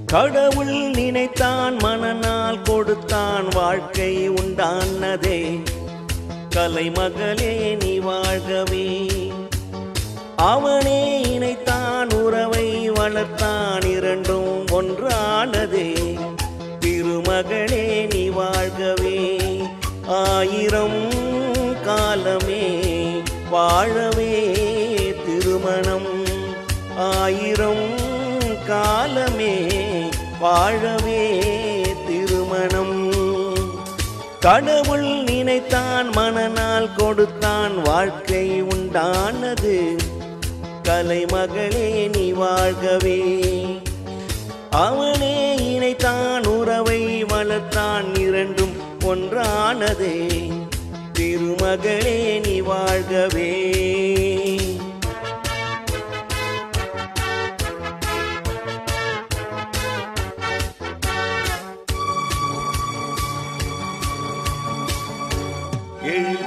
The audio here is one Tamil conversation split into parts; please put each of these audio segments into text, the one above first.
கடவுள் நினைத்தான் மனநாள் கொடுத்தான் வாழ்க்கை உண்டானதே கலைமகளே நீ வாழ்கவே அவனே இணைத்தான் உறவை வளர்த்தான் இரண்டும் ஒன்றானதே திருமகளே நீ வாழ்கவே ஆயிரம் காலமே வாழவே திருமணம் ஆயிரம் காலமே வாழவே திருமணம் கடவுள் நினைத்தான் மனநாள் கொடுத்தான் வாழ்க்கை உண்டானது கலைமகளே நீ வாழ்கவே அவனே இணைத்தான் உறவை வளர்த்தான் இரண்டும் ஒன்றானதே திருமகளே நீ வாழ்கவே எழு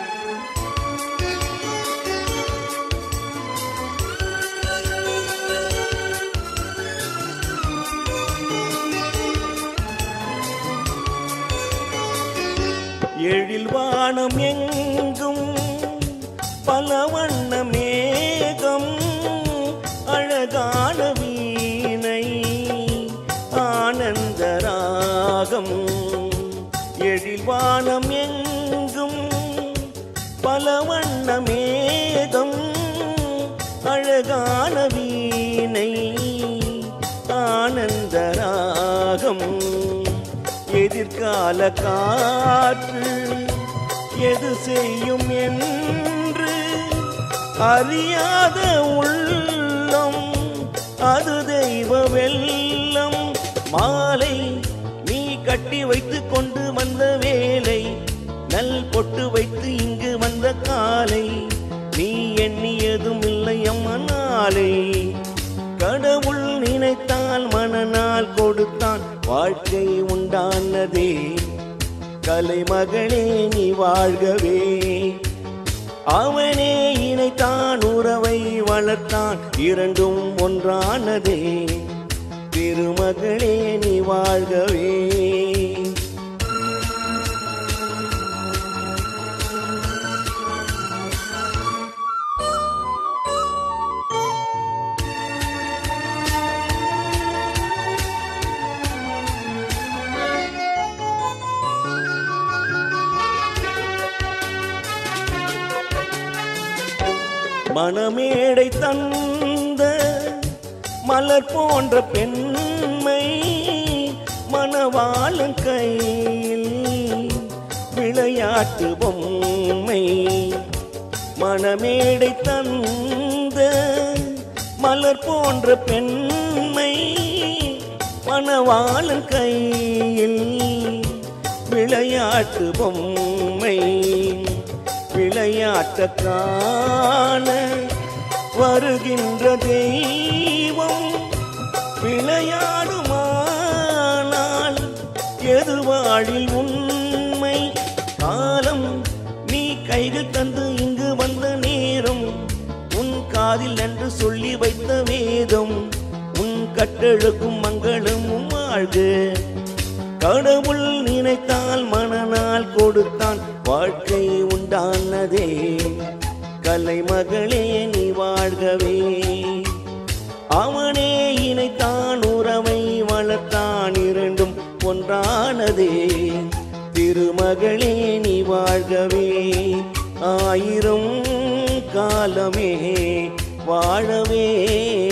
எழில் வானம் எங்கும் பல வண்ண மேகம் அழகான வீணை ஆனந்த ராகம் எழில் வானம் எங்கும் பல வண்ண மேகம் அழகான வீணை ஆனந்த ராகம் எதிர்கால காற்று எது செய்யும் என்று அறியாத உள்ளம் அது தெய்வ வெள்ளம் மாலை நீ கட்டி வைத்து கொண்டு வந்த வேலை நல் பொட்டு வைத்து இங்கு வந்த காலை நீ எண்ணியதும் இல்லை அம்மா நாளை கடவுள் நினைத்தால் மனநாள் கொடுத்தான் வாழ்க்கை உண்டானதே கலைமகளே நீ வாழ்கவே அவனே இணைத்தான் உறவை வளர்த்தான் இரண்டும் ஒன்றானதே திருமகளே நீ வாழ்கவே மணமேடை தந்த மலர் போன்ற பெண்மை மணவாளன் கையில் விளையாட்டு பொம்மை மணமேடை தந்த மலர் போன்ற பெண்மை மணவாளன் கையில் விளையாட்டு பொம்மை விளையாட்ட காண வருகின்ற தெய்வம் விளையாடுமானால் எது வாழில் உண்மை காலம் நீ கைகள் தந்து இங்கு வந்த நேரம் உன் காதில் என்று சொல்லி வைத்த வேதம் உன் கட்டெழுக்கும் மங்களமும் வாழ்க கடவுள் நினைத்தால் மனநாள் கொடுத்தான் வாழ்க்கை உண்டானதே கலைமகளே நீ வாழ்கவே அவனே இணைத்தான் உறவை வளர்த்தான் இரண்டும் ஒன்றானதே திருமகளே நீ வாழ்கவே ஆயிரம் காலமே வாழவே